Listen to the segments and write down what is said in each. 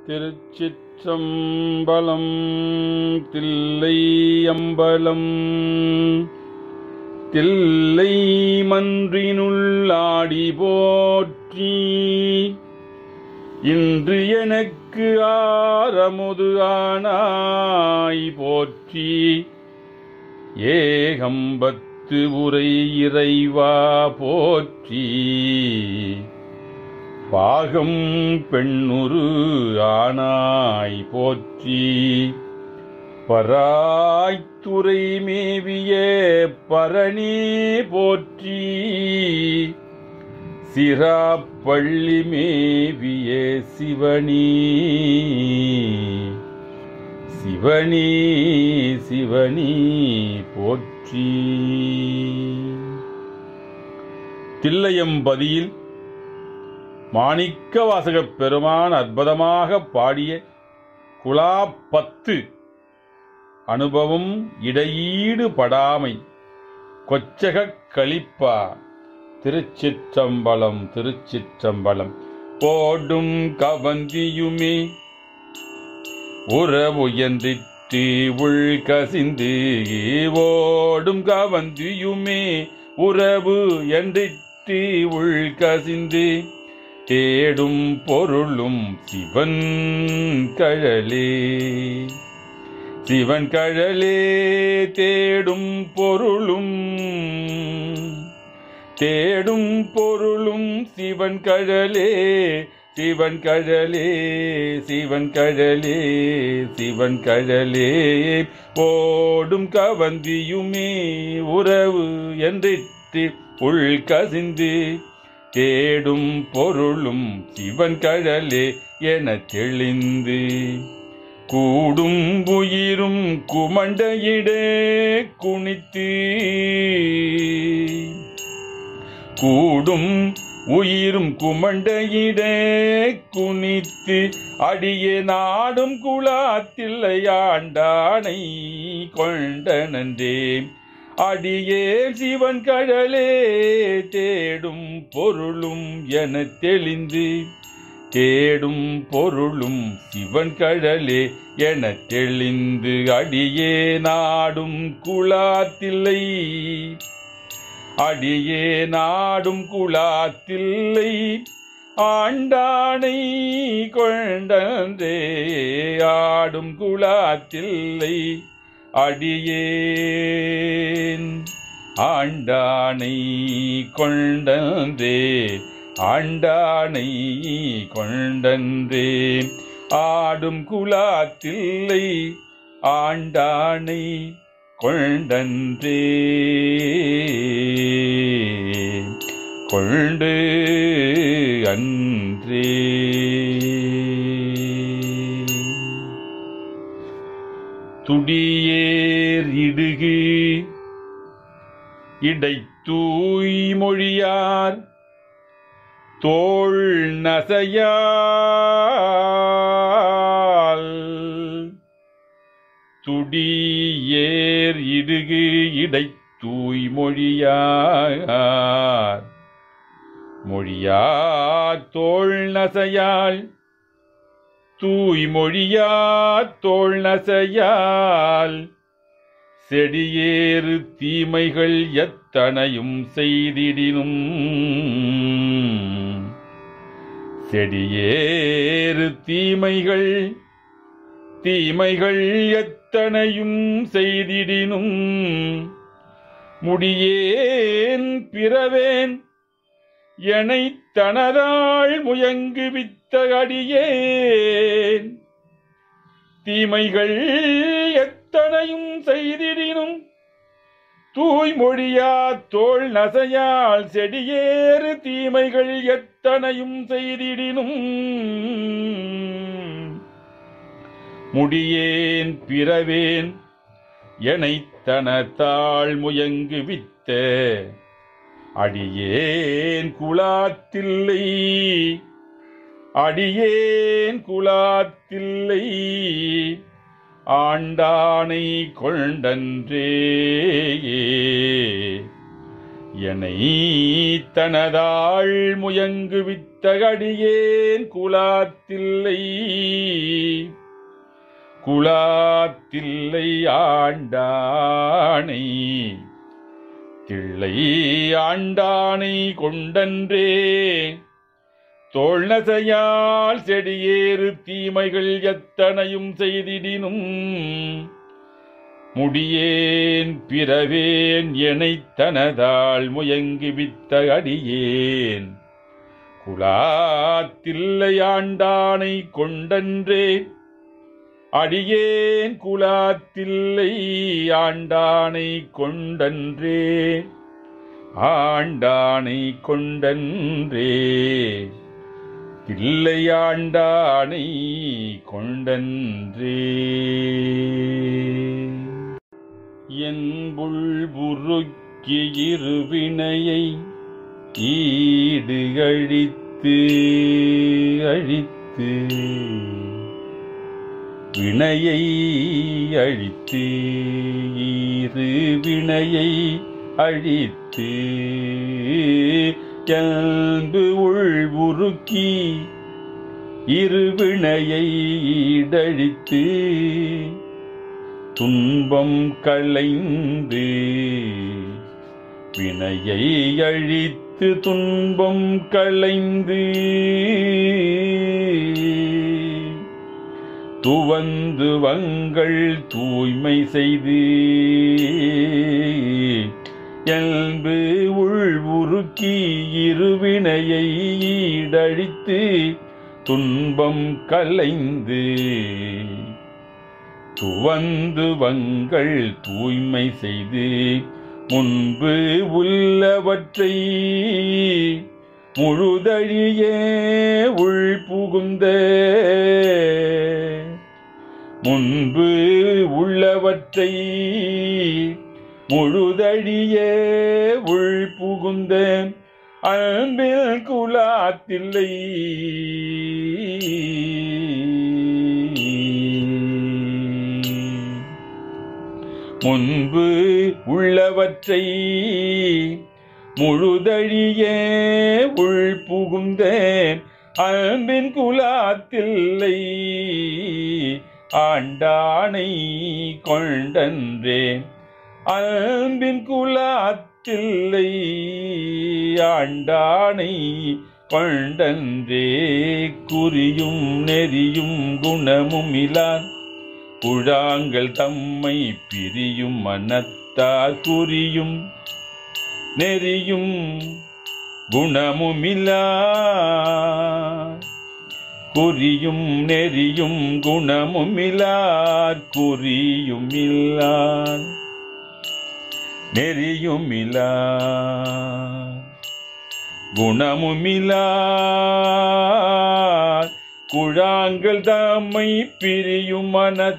திருச்சிற்றம்பலம் தில்லை அம்பலம் தில்லை மன்றினுள்ளாடி போற்றி இன்று எனக்கு ஆரமுது ஆனாய் போற்றி ஏகம்பத்து உரை இறைவா போற்றி பாகம் பெண்ணுரு ஆனாய் போற்றி பராய்த்துறை மேவிய பரணி போற்றி சிராப்பள்ளி மேவிய சிவனி சிவனி சிவனி போற்றி தில்லையம்பதியில் மாணிக்க வாசகப் பெருமான் அற்புதமாக பாடிய குலாப்பத்து அனுபவம் இடையீடு படாமை கொச்சகக் களிப்பா திருச்சிற்றம்பலம் திருச்சிற்றம்பலம் போடும் கவந்தியுமே உறவுயன்றிட்டு உள் கசிந்து ஓடும் கவந்தியுமே உறவு என்றிட்டு உள் கசிந்து தேடும் பொருளும் சிவன் கழலே சிவன் கழலே தேடும் பொருளும் தேடும் பொருளும் சிவன் கழலே சிவன் கழலே சிவன் கழலே சிவன் கழலே ஓடும் கவந்தியுமே உறவு என்றிட்டு உள் கசிந்து தேடும் பொருளும் சிவன் கழலே என தெளிந்து கூடும் உயிரும் குமண்டையிடே குனித்து கூடும் உயிரும் குமண்டையிடே குனித்து அடியே நாடும் குலாத்தில்லையாண்டானை கொண்ட நன்றே அடியே சிவன் கழலே தேடும் பொருளும் என தெளிந்து தேடும் பொருளும் சிவன் கழலே என தெளிந்து அடியே நாடும் குலாத்தில்லை அடியே நாடும் குலாத்தில்லை ஆண்டானை கொண்டன்றே ஆடும் குலாத்தில்லை அடியேன் ஆண்டானை கொண்டன்றே ஆண்டானை கொண்டன்றே ஆடும் குலாத்தில்லை ஆண்டானை கொண்டன்றே கொண்டு அன்றே துடியேர் இடுகு இடை தூய் மொழியார் தோள் நசையால் துடியேர் இடுகு இடை தூய் மொழியார் மொழியார் தோள் நசையால் தூய் மொழியார் தோள் நசையால் செடியேறு தீமைகள் எத்தனையும் செய்திடினும் செடியேறு தீமைகள் தீமைகள் எத்தனையும் செய்திடினும் முடியேன் பிறவேன் எனை தனதாள் முயங்குவித்த அடியேன் தீமைகள் எத்தனையும் செய்திடினும் தூய்மொழியா தோல் நசையால் செடியேறு தீமைகள் எத்தனையும் செய்திடினும் முடியேன் பிறவேன் எனைத்தனத்தாள் முயங்கு வித்த அடியேன் குலாத்தில்லை அடியேன் குலாத்தில்லை ஆண்டானை கொண்டன்றே என்னை தனதாள் முயங்குவித்த வித்தகடியேன் குலாத்தில்லை குலாத்தில்லை ஆண்டானை தில்லை ஆண்டானை கொண்டன்றே தோழ்நசையால் செடியேறு தீமைகள் எத்தனையும் செய்திடினும் முடியேன் பிறவேன் எனைத் தனதால் முயங்கி வித்த அடியேன் குலாத்தில்லை ஆண்டானை கொண்டன்றே அடியேன் குலாத்தில்லை ஆண்டானை கொண்டன்றே ஆண்டானை கொண்டன்றே இல்லையாண்டானை கொண்டன்றே என்புள் புருக்கி இருவினையை ஈடு அழித்து அழித்து வினையை அழித்து ஈறு வினையை அழித்து கல்பு உள்வுருக்கி இருவினையை ஈடழித்து துன்பம் களைந்து வினையை அழித்து துன்பம் களைந்து துவந்து வங்கள் தூய்மை செய்து என்பு உள்வுருக்கி இருவினையை ஈடழித்து துன்பம் கலைந்து துவந்து வங்கள் தூய்மை செய்து முன்பு உள்ளவற்றை முழுதழியே உள் புகுந்த முன்பு உள்ளவற்றை முழுதழியே உள் புகுந்த அன்பில் குலாத்தில்லை முன்பு உள்ளவற்றை முழுதழியே உள் புகுந்த அன்பின் குலாத்தில்லை ஆண்டானை கொண்டன்றே அன்பின் குலாத்தில்லை ஆண்டானை கொண்டன்றே குறியும் நெறியும் குணமும் இலான் குழாங்கள் தம்மை பிரியும் மனத்தார் குறியும் நெறியும் குணமுமில்லா குறியும் நெறியும் குணமுமில்லார் குறியும் இல்லார் நெறியும் இல்லார் குணமுமில்லார் குழாங்கள் தம்மை பிரியும்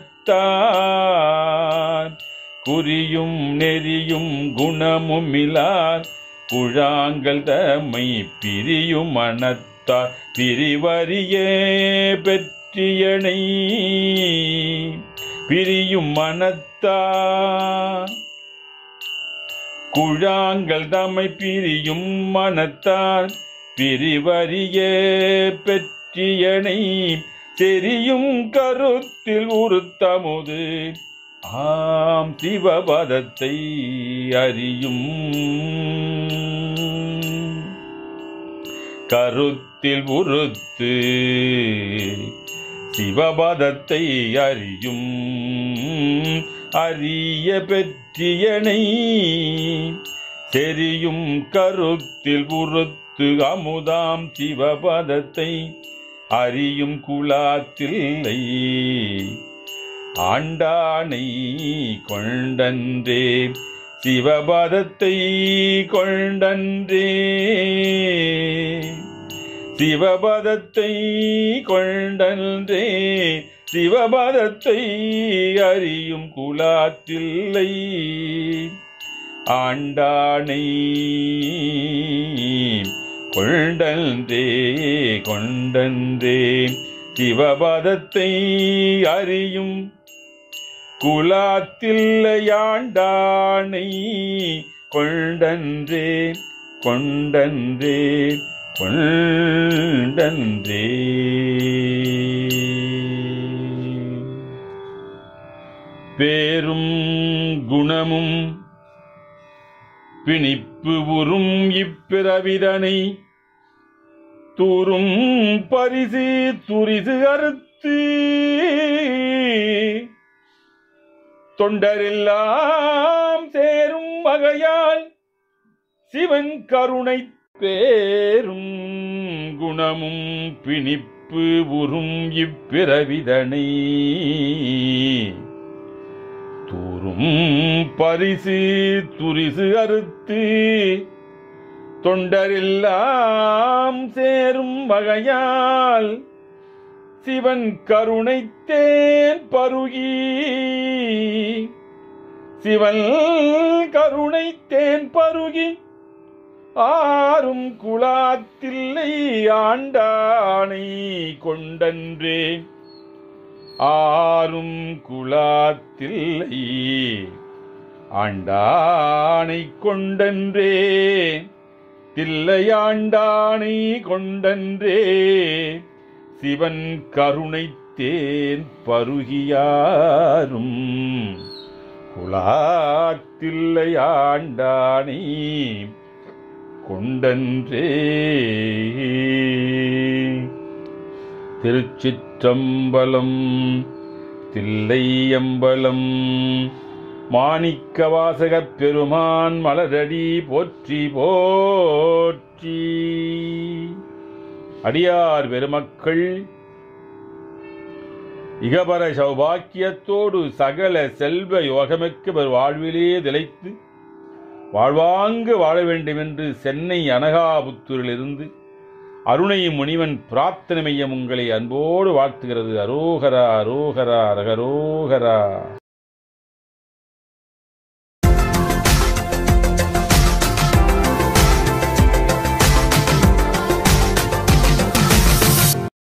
மனத்தார் குறியும் நெறியும் குணமும் இலார் குழாங்கள் தம்மை பிரியும் மனத்தார் பிரிவறியே பெற்றியனை பிரியும் மனத்தார் குழாங்கள் தம்மை பிரியும் மனத்தார் பிரிவறியே பெற்றியனை தெரியும் கருத்தில் உருத்தமுது ஆம் சிவபதத்தை அறியும் கருத்தில் உருத்து சிவபதத்தை அறியும் அறிய பெற்றியனை தெரியும் கருத்தில் உருத்து அமுதாம் சிவபதத்தை அறியும் குலாத்தில்லை ஆண்டானை கொண்டன்றே சிவபதத்தை கொண்டன்றே சிவபதத்தை கொண்டன்றே சிவபதத்தை அறியும் குலாத்தில்லை ஆண்டானை கொண்டன்றே கொண்டன்றே சிவபதத்தை அறியும் குலாத்தில்லையாண்டானை கொண்டன்றே கொண்டன்றே கொண்டன்றே பேரும் குணமும் பிணிப்பு உறும் இப்பிறவிதனை தூரும் பரிசு துரிது அறுத்து தொண்டரெல்லாம் சேரும் வகையால் சிவன் கருணை பேரும் குணமும் பிணிப்பு உறும் இப்பிறவிதனை தூரும் பரிசு துரிசு அறுத்து தொண்டரெல்லாம் சேரும் வகையால் சிவன் கருணை தேன் பருகி சிவன் கருணை தேன் பருகி ஆறும் குலாத்தில்லை ஆண்டானை கொண்டன்றே ஆறும் குலாத்தில்லை ஆண்டானை கொண்டன்றே தில்லையாண்டானை கொண்டன்றே சிவன் கருணை தேன் பருகியாரும் குலாத்தில்லையாண்டானை கொண்டன்றே திருச்சிற்றம்பலம் தில்லையம்பலம் மாணிக்க வாசகப் பெருமான் மலரடி போற்றி போற்றி அடியார் பெருமக்கள் இகபர சௌபாக்கியத்தோடு சகல செல்வ யோகமிக்க ஒரு வாழ்விலே திளைத்து வாழ்வாங்கு வாழ வேண்டுமென்று சென்னை அனகாபுத்தூரிலிருந்து அருணை முனிவன் பிரார்த்தனை மையம் உங்களை அன்போடு வாழ்த்துகிறது அரோகரா அரோகரா ரகரோகரா